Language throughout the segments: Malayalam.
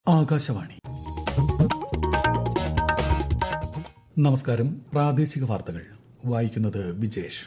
ആകാശവാണി നമസ്കാരം പ്രാദേശിക വാർത്തകൾ വായിക്കുന്നത് വിജേഷ്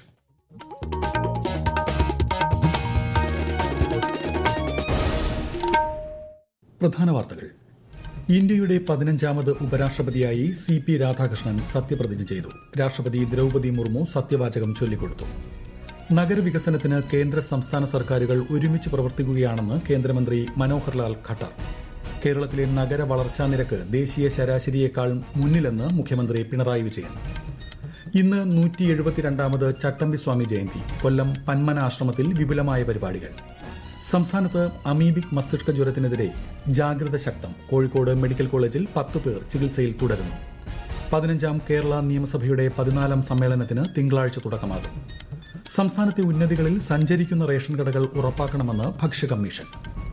പ്രധാന വാർത്തകൾ ഇന്ത്യയുടെ പതിനഞ്ചാമത് ഉപരാഷ്ട്രപതിയായി സി പി രാധാകൃഷ്ണൻ സത്യപ്രതിജ്ഞ ചെയ്തു രാഷ്ട്രപതി ദ്രൌപദി മുർമു സത്യവാചകം ചൊല്ലിക്കൊടുത്തു നഗരവികസനത്തിന് കേന്ദ്ര സംസ്ഥാന സർക്കാരുകൾ ഒരുമിച്ച് പ്രവർത്തിക്കുകയാണെന്ന് കേന്ദ്രമന്ത്രി മനോഹർലാൽ ഖട്ടർ കേരളത്തിലെ നഗര വളർച്ചാ നിരക്ക് ദേശീയ ശരാശരിയേക്കാൾ മുന്നിലെന്ന് മുഖ്യമന്ത്രി പിണറായി വിജയൻ ഇന്ന് നൂറ്റി എഴുപത്തിരണ്ടാമത് ചട്ടമ്പിസ്വാമി ജയന്തി കൊല്ലം പന്മന ആശ്രമത്തിൽ വിപുലമായ പരിപാടികൾ സംസ്ഥാനത്ത് അമീബിക് മസ്തിഷ്ക ജ്വരത്തിനെതിരെ ജാഗ്രത ശക്തം കോഴിക്കോട് മെഡിക്കൽ കോളേജിൽ പത്ത് പേർ ചികിത്സയിൽ തുടരുന്നു പതിനഞ്ചാം കേരള നിയമസഭയുടെ പതിനാലാം സമ്മേളനത്തിന് തിങ്കളാഴ്ച തുടക്കമാകും സംസ്ഥാനത്തെ ഉന്നതികളിൽ സഞ്ചരിക്കുന്ന റേഷൻ കടകൾ ഉറപ്പാക്കണമെന്ന് ഭക്ഷ്യ കമ്മീഷൻ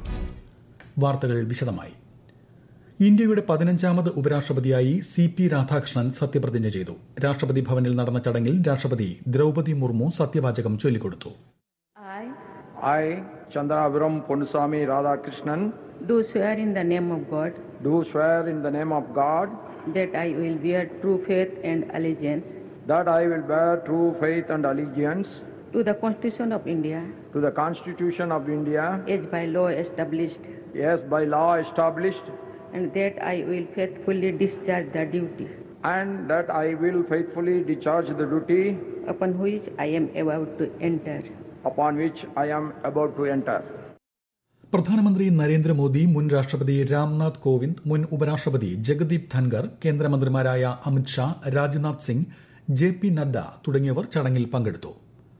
വാർത്തകൾ വിശദമായി ഇന്ത്യയുടെ പതിനഞ്ചാമത് ഉപരാഷ്ട്രപതിയായി സി പി രാധാകൃഷ്ണൻ സത്യപ്രതിജ്ഞ ചെയ്തു രാഷ്ട്രപതി ഭവനിൽ നടന്ന ചടങ്ങിൽ രാഷ്ട്രപതി ദ്രൌപദി മുർമു സത്യവാചകം ചൊല്ലിക്കൊടുത്തു I I, Chandraviram Ponnusamy Radhakrishnan, do swear in the name of God do swear in the name of God that I will bear true faith and allegiance that I will bear true faith and allegiance to the Constitution of India to the Constitution of India as by law established as by law established and that I will faithfully discharge the duty and that I will faithfully discharge the duty upon which I am about to enter. upon which I am about to enter. പ്രധാനമന്ത്രി നരേന്ദ്രമോദി മുൻ രാഷ്ട്രപതി രാംനാഥ് കോവിന്ദ് മുൻ ഉപരാഷ്ട്രപതി ജഗദീപ് ധൻകർ കേന്ദ്രമന്ത്രിമാരായ അമിത് ഷാ രാജ്നാഥ് സിംഗ് ജെ പി നദ്ദ തുടങ്ങിയവർ ചടങ്ങിൽ പങ്കെടുത്തു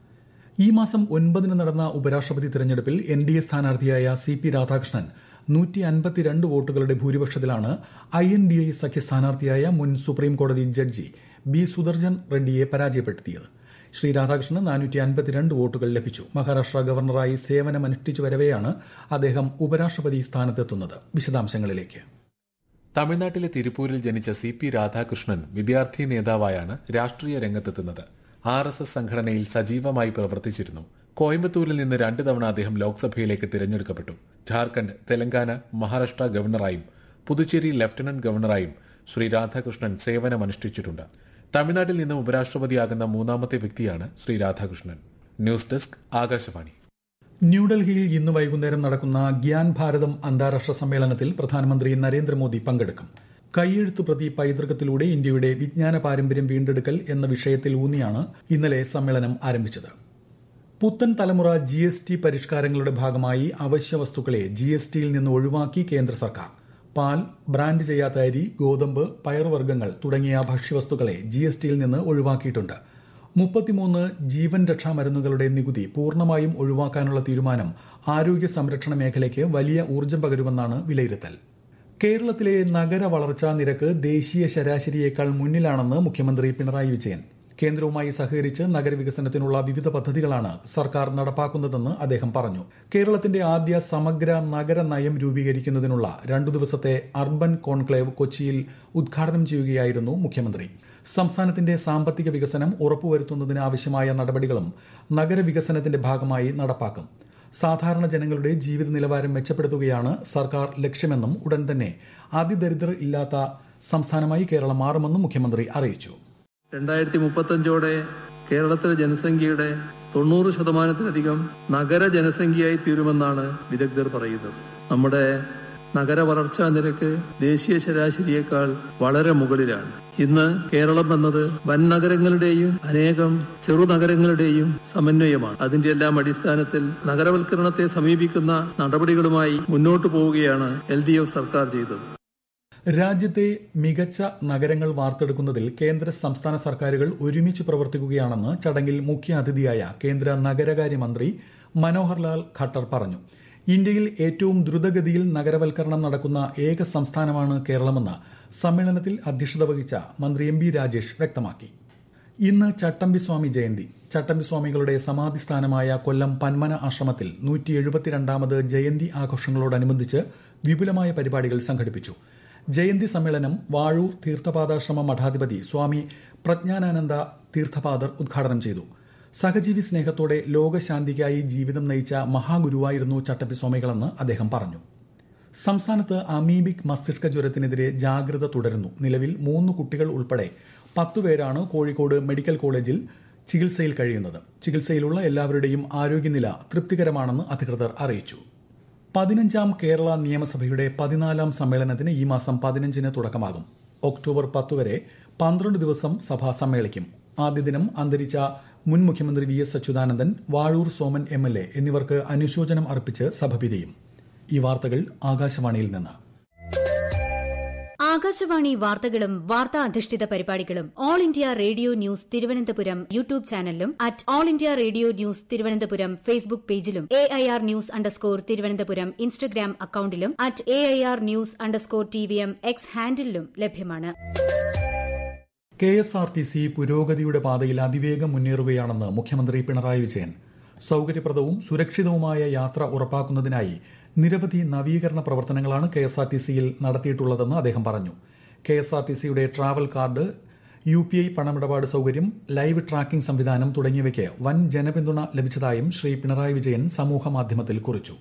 ഈ മാസം ഒൻപതിന് നടന്ന ഉപരാഷ്ട്രപതി തെരഞ്ഞെടുപ്പിൽ എൻ ഡി എ സ്ഥാനാർത്ഥിയായ സി പി രാധാകൃഷ്ണൻ നൂറ്റി അൻപത്തിരണ്ട് വോട്ടുകളുടെ ഭൂരിപക്ഷത്തിലാണ് ഐ എൻ ഡി ഐ സഖ്യ സ്ഥാനാർത്ഥിയായ മുൻ സുപ്രീം കോടതി ജഡ്ജി ബി സുദർജൻ റെഡ്ഡിയെ പരാജയപ്പെടുത്തിയത് ശ്രീ രാധാകൃഷ്ണന് നാനൂറ്റി അൻപത്തിരണ്ട് വോട്ടുകൾ ലഭിച്ചു മഹാരാഷ്ട്ര ഗവർണറായി സേവനമനുഷ്ഠിച്ചു വരവെയാണ് അദ്ദേഹം ഉപരാഷ്ട്രപതി സ്ഥാനത്തെത്തുന്നത് വിശദാംശങ്ങളിലേക്ക് തമിഴ്നാട്ടിലെ തിരുപ്പൂരിൽ ജനിച്ച സി പി രാധാകൃഷ്ണൻ വിദ്യാർത്ഥി നേതാവായാണ് രാഷ്ട്രീയ രംഗത്തെത്തുന്നത് ആർ എസ് എസ് സംഘടനയിൽ സജീവമായി പ്രവർത്തിച്ചിരുന്നു കോയമ്പത്തൂരിൽ നിന്ന് രണ്ട് തവണ അദ്ദേഹം ലോക്സഭയിലേക്ക് തിരഞ്ഞെടുക്കപ്പെട്ടു ഝാർഖണ്ഡ് തെലങ്കാന മഹാരാഷ്ട്ര ഗവർണറായും പുതുച്ചേരി ലഫ്റ്റനന്റ് ഗവർണറായും ശ്രീ രാധാകൃഷ്ണൻ സേവനമനുഷ്ഠിച്ചിട്ടുണ്ട് തമിഴ്നാട്ടിൽ നിന്ന് ഉപരാഷ്ട്രപതിയാകുന്ന മൂന്നാമത്തെ വ്യക്തിയാണ് ശ്രീ രാധാകൃഷ്ണൻ ന്യൂസ് ഡെസ്ക് ആകാശവാണി ന്യൂഡൽഹിയിൽ ഇന്ന് വൈകുന്നേരം നടക്കുന്ന ഗ്യാൻ ഭാരതം അന്താരാഷ്ട്ര സമ്മേളനത്തിൽ പ്രധാനമന്ത്രി നരേന്ദ്രമോദി പങ്കെടുക്കും കൈയെഴുത്തു പ്രതി പൈതൃകത്തിലൂടെ ഇന്ത്യയുടെ വിജ്ഞാന പാരമ്പര്യം വീണ്ടെടുക്കൽ എന്ന വിഷയത്തിൽ ഊന്നിയാണ് ഇന്നലെ സമ്മേളനം ആരംഭിച്ചത് പുത്തൻ തലമുറ ജി എസ് ടി പരിഷ്കാരങ്ങളുടെ ഭാഗമായി അവശ്യ വസ്തുക്കളെ ജി എസ് ടിയിൽ നിന്ന് ഒഴിവാക്കി കേന്ദ്ര സർക്കാർ പാൽ ബ്രാൻഡ് ചെയ്യാത്ത അരി ഗോതമ്പ് പയറുവർഗ്ഗങ്ങൾ തുടങ്ങിയ ഭക്ഷ്യവസ്തുക്കളെ ജി എസ് ടിയിൽ നിന്ന് ഒഴിവാക്കിയിട്ടുണ്ട് മുപ്പത്തിമൂന്ന് ജീവൻ രക്ഷാ മരുന്നുകളുടെ നികുതി പൂർണ്ണമായും ഒഴിവാക്കാനുള്ള തീരുമാനം ആരോഗ്യ സംരക്ഷണ മേഖലയ്ക്ക് വലിയ ഊർജ്ജം പകരുമെന്നാണ് വിലയിരുത്തൽ കേരളത്തിലെ നഗര വളർച്ചാ നിരക്ക് ദേശീയ ശരാശരിയേക്കാൾ മുന്നിലാണെന്ന് മുഖ്യമന്ത്രി പിണറായി വിജയൻ കേന്ദ്രവുമായി സഹകരിച്ച് നഗരവികസനത്തിനുള്ള വിവിധ പദ്ധതികളാണ് സർക്കാർ നടപ്പാക്കുന്നതെന്ന് അദ്ദേഹം പറഞ്ഞു കേരളത്തിന്റെ ആദ്യ സമഗ്ര നഗര നയം രൂപീകരിക്കുന്നതിനുള്ള രണ്ടു ദിവസത്തെ അർബൻ കോൺക്ലേവ് കൊച്ചിയിൽ ഉദ്ഘാടനം ചെയ്യുകയായിരുന്നു മുഖ്യമന്ത്രി സംസ്ഥാനത്തിന്റെ സാമ്പത്തിക വികസനം ഉറപ്പുവരുത്തുന്നതിന് ആവശ്യമായ നടപടികളും നഗരവികസനത്തിന്റെ ഭാഗമായി നടപ്പാക്കും സാധാരണ ജനങ്ങളുടെ ജീവിത നിലവാരം മെച്ചപ്പെടുത്തുകയാണ് സർക്കാർ ലക്ഷ്യമെന്നും ഉടൻ തന്നെ അതിദരിദ്രർ ഇല്ലാത്ത സംസ്ഥാനമായി കേരളം മാറുമെന്നും മുഖ്യമന്ത്രി അറിയിച്ചു രണ്ടായിരത്തി മുപ്പത്തഞ്ചോടെ കേരളത്തിലെ ജനസംഖ്യയുടെ തൊണ്ണൂറ് ശതമാനത്തിലധികം നഗര ജനസംഖ്യയായി തീരുമെന്നാണ് വിദഗ്ധർ പറയുന്നത് നമ്മുടെ നഗര വളർച്ചാ നിരക്ക് ദേശീയ ശരാശരിയേക്കാൾ വളരെ മുകളിലാണ് ഇന്ന് കേരളം എന്നത് വൻ നഗരങ്ങളുടെയും അനേകം ചെറുനഗരങ്ങളുടെയും സമന്വയമാണ് അതിന്റെ എല്ലാം അടിസ്ഥാനത്തിൽ നഗരവൽക്കരണത്തെ സമീപിക്കുന്ന നടപടികളുമായി മുന്നോട്ടു പോവുകയാണ് എൽ സർക്കാർ ചെയ്തത് രാജ്യത്തെ മികച്ച നഗരങ്ങൾ വാർത്തെടുക്കുന്നതിൽ കേന്ദ്ര സംസ്ഥാന സർക്കാരുകൾ ഒരുമിച്ച് പ്രവർത്തിക്കുകയാണെന്ന് ചടങ്ങിൽ മുഖ്യ അതിഥിയായ കേന്ദ്ര നഗരകാര്യമന്ത്രി മനോഹർലാൽ ഖട്ടർ പറഞ്ഞു ഇന്ത്യയിൽ ഏറ്റവും ദ്രുതഗതിയിൽ നഗരവൽക്കരണം നടക്കുന്ന ഏക സംസ്ഥാനമാണ് കേരളമെന്ന് സമ്മേളനത്തിൽ അധ്യക്ഷത വഹിച്ച മന്ത്രി എം ബി രാജേഷ് വ്യക്തമാക്കി ഇന്ന് ചട്ടമ്പിസ്വാമി ജയന്തി ചട്ടമ്പിസ്വാമികളുടെ സമാധിസ്ഥാനമായ കൊല്ലം പന്മന ആശ്രമത്തിൽ നൂറ്റി എഴുപത്തിരണ്ടാമത് ജയന്തി ആഘോഷങ്ങളോടനുബന്ധിച്ച് വിപുലമായ പരിപാടികൾ സംഘടിപ്പിച്ചു ജയന്തി സമ്മേളനം വാഴൂർ തീർത്ഥപാദാശ്രമ മഠാധിപതി സ്വാമി പ്രജ്ഞാനാനന്ദ തീർത്ഥപാദർ ഉദ്ഘാടനം ചെയ്തു സഹജീവി സ്നേഹത്തോടെ ലോകശാന്തിക്കായി ജീവിതം നയിച്ച മഹാഗുരുവായിരുന്നു ചട്ടമ്പിസ്വാമികളെന്ന് അദ്ദേഹം പറഞ്ഞു സംസ്ഥാനത്ത് അമീബിക് മസ്തിഷ്ക ജ്വരത്തിനെതിരെ ജാഗ്രത തുടരുന്നു നിലവിൽ മൂന്ന് കുട്ടികൾ ഉൾപ്പെടെ പത്തുപേരാണ് കോഴിക്കോട് മെഡിക്കൽ കോളേജിൽ ചികിത്സയിൽ കഴിയുന്നത് ചികിത്സയിലുള്ള എല്ലാവരുടെയും ആരോഗ്യനില തൃപ്തികരമാണെന്ന് അധികൃതർ അറിയിച്ചു പതിനഞ്ചാം കേരള നിയമസഭയുടെ പതിനാലാം സമ്മേളനത്തിന് ഈ മാസം പതിനഞ്ചിന് തുടക്കമാകും ഒക്ടോബർ പത്ത് വരെ പന്ത്രണ്ട് ദിവസം സഭ സമ്മേളിക്കും ആദ്യ ദിനം അന്തരിച്ച മുൻ മുഖ്യമന്ത്രി V S Achuthanandan Vazhoor Soman M L A എന്നിവർക്ക് അനുശോചനം അർപ്പിച്ച് സഭ പിരിയും ഈ വാർത്തകൾ ആകാശവാണിയിൽ നിന്ന് ആകാശവാണി വാർത്തകളും വാർത്താ അധിഷ്ഠിത പരിപാടികളും all India radio news Thiruvananthapuram YouTube ചാനലിലും at all India radio news Thiruvananthapuram Facebook പേജിലും A I R news underscore Thiruvananthapuram Instagram അക്കൌണ്ടിലും at A I R news underscore T V M X ഹാൻഡിലും ലഭ്യമാണ് K S R T C പുരോഗതിയുടെ പാതയിൽ അതിവേഗം മുന്നേറുകയാണെന്ന് മുഖ്യമന്ത്രി പിണറായി വിജയൻ സൌകര്യപ്രദവും സുരക്ഷിതവുമായ യാത്ര ഉറപ്പാക്കുന്നതിനായി നിരവധി നവീകരണ പ്രവർത്തനങ്ങളാണ് കെ എസ് ആർ ടി സിയിൽ നടത്തിയിട്ടുള്ളതെന്ന് അദ്ദേഹം പറഞ്ഞു കെ എസ് ആർ ടി സിയുടെ travel card U P I പണമിടപാട് സൌകര്യം ലൈവ് ട്രാക്കിംഗ് സംവിധാനം തുടങ്ങിയവയ്ക്ക് വൻ ജനപിന്തുണ ലഭിച്ചതായും ശ്രീ പിണറായി വിജയൻ സമൂഹമാധ്യമത്തിൽ കുറിച്ചു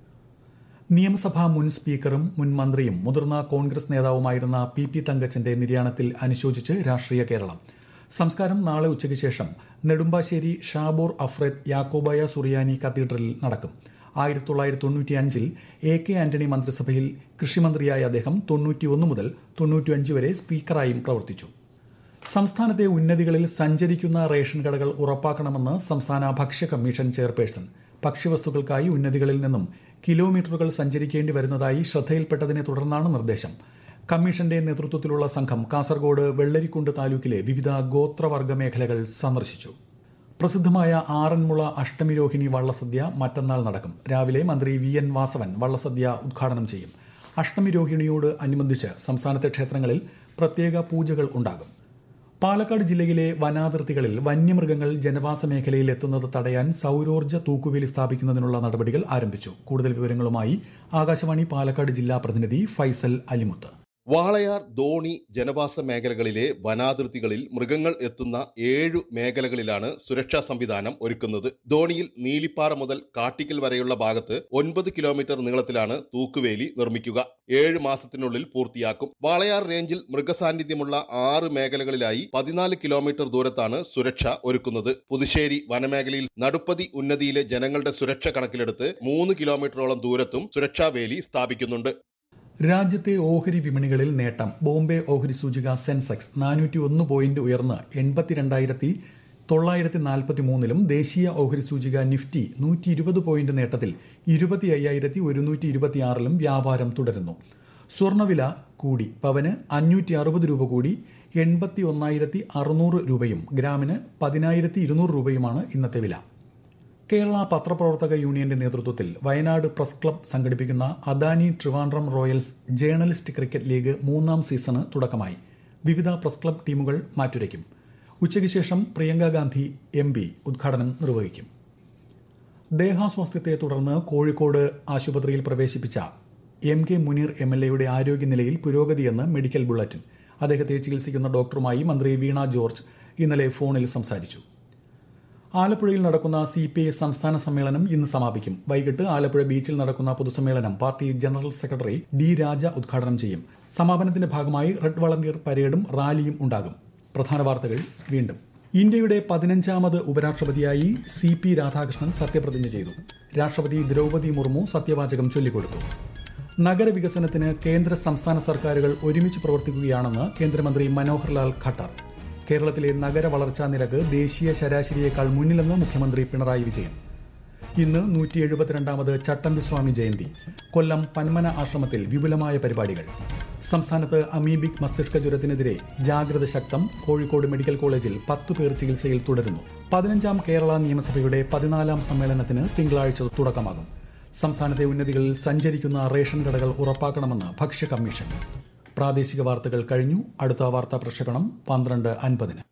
നിയമസഭാ മുൻ സ്പീക്കറും മുൻ മന്ത്രിയും മുതിർന്ന കോൺഗ്രസ് നേതാവുമായിരുന്ന പി പി തങ്കച്ചന്റെ നിര്യാണത്തിൽ അനുശോചിച്ച് രാഷ്ട്രീയ കേരളം സംസ്കാരം നാളെ ഉച്ചയ്ക്ക് ശേഷം നെടുമ്പാശ്ശേരി ഷാബോർ അഫ്രദ് യാക്കോബായ സുറിയാനി കത്തീഡ്രലിൽ നടക്കും ആയിരത്തി തൊള്ളായിരത്തി തൊണ്ണൂറ്റിയഞ്ചിൽ എ കെ ആന്റണി മന്ത്രിസഭയിൽ കൃഷിമന്ത്രിയായ അദ്ദേഹം തൊണ്ണൂറ്റിയൊന്ന് മുതൽ തൊണ്ണൂറ്റിയഞ്ച് വരെ സ്പീക്കറായും പ്രവർത്തിച്ചു സംസ്ഥാനത്തെ ഉന്നതികളിൽ സഞ്ചരിക്കുന്ന റേഷൻ കടകൾ ഉറപ്പാക്കണമെന്ന് സംസ്ഥാന ഭക്ഷ്യ കമ്മീഷൻ ചെയർപേഴ്സൺ ഭക്ഷ്യവസ്തുക്കൾക്കായി ഉന്നതികളിൽ നിന്നും കിലോമീറ്ററുകൾ സഞ്ചരിക്കേണ്ടി വരുന്നതായി ശ്രദ്ധയിൽപ്പെട്ടതിനെ തുടർന്നാണ് നിർദ്ദേശം കമ്മീഷന്റെ നേതൃത്വത്തിലുള്ള സംഘം കാസർഗോഡ് വെള്ളരിക്കുണ്ട് താലൂക്കിലെ വിവിധ ഗോത്രവർഗ മേഖലകൾ സന്ദർശിച്ചു പ്രസിദ്ധമായ ആറന്മുള അഷ്ടമിരോഹിണി വള്ളസദ്യ മറ്റന്നാൾ നടക്കും രാവിലെ മന്ത്രി വി എൻ വാസവൻ വള്ളസദ്യ ഉദ്ഘാടനം ചെയ്യും അഷ്ടമിരോഹിണിയോട് അനുബന്ധിച്ച് സംസ്ഥാനത്തെ ക്ഷേത്രങ്ങളിൽ പ്രത്യേക പൂജകൾ ഉണ്ടാകും പാലക്കാട് ജില്ലയിലെ വനാതിർത്തികളിൽ വന്യമൃഗങ്ങൾ ജനവാസ മേഖലയിൽ എത്തുന്നത് തടയാൻ സൌരോർജ്ജ തൂക്കുവേലി സ്ഥാപിക്കുന്നതിനുള്ള നടപടികൾ ആരംഭിച്ചു കൂടുതൽ വിവരങ്ങളുമായി ആകാശവാണി പാലക്കാട് ജില്ലാ പ്രതിനിധി ഫൈസൽ അലിമുത്ത് വാളയാർ ധോണി ജനവാസ മേഖലകളിലെ വനാതിർത്തികളിൽ മൃഗങ്ങൾ എത്തുന്ന ഏഴു മേഖലകളിലാണ് സുരക്ഷാ സംവിധാനം ഒരുക്കുന്നത് ധോണിയിൽ നീലിപ്പാറ മുതൽ കാട്ടിക്കൽ വരെയുള്ള ഭാഗത്ത് ഒൻപത് കിലോമീറ്റർ നീളത്തിലാണ് തൂക്കുവേലി നിർമ്മിക്കുക ഏഴ് മാസത്തിനുള്ളിൽ പൂർത്തിയാക്കും വാളയാർ റേഞ്ചിൽ മൃഗസാന്നിധ്യമുള്ള ആറ് മേഖലകളിലായി പതിനാല് കിലോമീറ്റർ ദൂരത്താണ് സുരക്ഷ ഒരുക്കുന്നത് പുതുശ്ശേരി വനമേഖലയിൽ നടുപ്പതി ഉന്നതിയിലെ ജനങ്ങളുടെ സുരക്ഷ കണക്കിലെടുത്ത് മൂന്ന് കിലോമീറ്ററോളം ദൂരത്തും സുരക്ഷാ വേലി സ്ഥാപിക്കുന്നുണ്ട് രാജ്യത്തെ ഓഹരി വിപണികളിൽ നേട്ടം ബോംബെ ഓഹരി സൂചിക സെൻസെക്സ് നാനൂറ്റി ഒന്ന് പോയിന്റ് ഉയർന്ന് എൺപത്തിരണ്ടായിരത്തി തൊള്ളായിരത്തി നാൽപ്പത്തി മൂന്നിലും ദേശീയ ഓഹരി സൂചിക നിഫ്റ്റി നൂറ്റി ഇരുപത് പോയിന്റ് നേട്ടത്തിൽ ഇരുപത്തി അയ്യായിരത്തി ഒരുന്നൂറ്റി ഇരുപത്തിയാറിലും വ്യാപാരം തുടരുന്നു സ്വർണ്ണവില കൂടി പവന് അഞ്ഞൂറ്റി അറുപത് രൂപ കൂടി എൺപത്തി ഒന്നായിരത്തി അറുന്നൂറ് രൂപയും ഗ്രാമിന് പതിനായിരത്തി ഇരുന്നൂറ് രൂപയുമാണ് ഇന്നത്തെ വില കേരള പത്രപ്രവർത്തക യൂണിയന്റെ നേതൃത്വത്തിൽ വയനാട് പ്രസ് ക്ലബ് സംഘടിപ്പിക്കുന്ന Adani Trivandrum Royals journalist cricket league മൂന്നാം സീസണ് തുടക്കമായി വിവിധ പ്രസ് ക്ലബ് ടീമുകൾ മാറ്റുരയ്ക്കും ഉച്ചയ്ക്ക് ശേഷം പ്രിയങ്ക ഗാന്ധി എം പി ഉദ്ഘാടനം നിർവഹിക്കും ദേഹാസ്വാസ്ഥ്യത്തെ തുടർന്ന് കോഴിക്കോട് ആശുപത്രിയിൽ പ്രവേശിപ്പിച്ച M K Muneer M L എയുടെ ആരോഗ്യനിലയിൽ പുരോഗതിയെന്ന് മെഡിക്കൽ ബുള്ളറ്റിൻ അദ്ദേഹത്തെ ചികിത്സിക്കുന്ന ഡോക്ടറുമായി മന്ത്രി വീണ ജോർജ് ഇന്നലെ ഫോണിൽ സംസാരിച്ചു ആലപ്പുഴയിൽ നടക്കുന്ന സി പി ഐ സംസ്ഥാന സമ്മേളനം ഇന്ന് സമാപിക്കും വൈകിട്ട് ആലപ്പുഴ ബീച്ചിൽ നടക്കുന്ന പൊതുസമ്മേളനം party general secretary D Raja ഉദ്ഘാടനം ചെയ്യും സമാപനത്തിന്റെ ഭാഗമായി റെഡ് വളണ്ടിയർ പരേഡും റാലിയും ഉണ്ടാകും പ്രധാന വാർത്തകൾ വീണ്ടും ഇന്ത്യയുടെ പതിനഞ്ചാമത് ഉപരാഷ്ട്രപതിയായി സി പി രാധാകൃഷ്ണൻ സത്യപ്രതിജ്ഞ ചെയ്തു രാഷ്ട്രപതി ദ്രൌപതി മുർമു സത്യവാചകം ചൊല്ലിക്കൊടുത്തു നഗരവികസനത്തിന് കേന്ദ്ര സംസ്ഥാന സർക്കാരുകൾ ഒരുമിച്ച് പ്രവർത്തിക്കുകയാണെന്ന് കേന്ദ്രമന്ത്രി മനോഹർ ലാൽ ഖട്ടർ കേരളത്തിലെ നഗര വളർച്ചാ നിരക്ക് ദേശീയ ശരാശരിയേക്കാൾ മുന്നിലെന്ന് മുഖ്യമന്ത്രി പിണറായി വിജയൻ ഇന്ന് നൂറ്റി എഴുപത്തിരണ്ടാമത് ചട്ടമ്പിസ്വാമി ജയന്തി കൊല്ലം പന്മന ആശ്രമത്തിൽ വിപുലമായ പരിപാടികൾ സംസ്ഥാനത്ത് അമീബിക് മസ്തിഷ്ക ജ്വരത്തിനെതിരെ ജാഗ്രത ശക്തം കോഴിക്കോട് മെഡിക്കൽ കോളേജിൽ പത്തു പേർ ചികിത്സയിൽ തുടരുന്നു പതിനഞ്ചാം കേരള നിയമസഭയുടെ പതിനാലാം സമ്മേളനത്തിന് തിങ്കളാഴ്ച തുടക്കമാകും സംസ്ഥാനത്തെ ഉന്നതികളിൽ സഞ്ചരിക്കുന്ന റേഷൻ കടകൾ ഉറപ്പാക്കണമെന്ന് ഭക്ഷ്യ കമ്മീഷൻ പ്രാദേശിക വാർത്തകൾ കഴിഞ്ഞു അടുത്ത വാർത്താ പ്രക്ഷേപണം പന്ത്രണ്ട് അൻപതിന്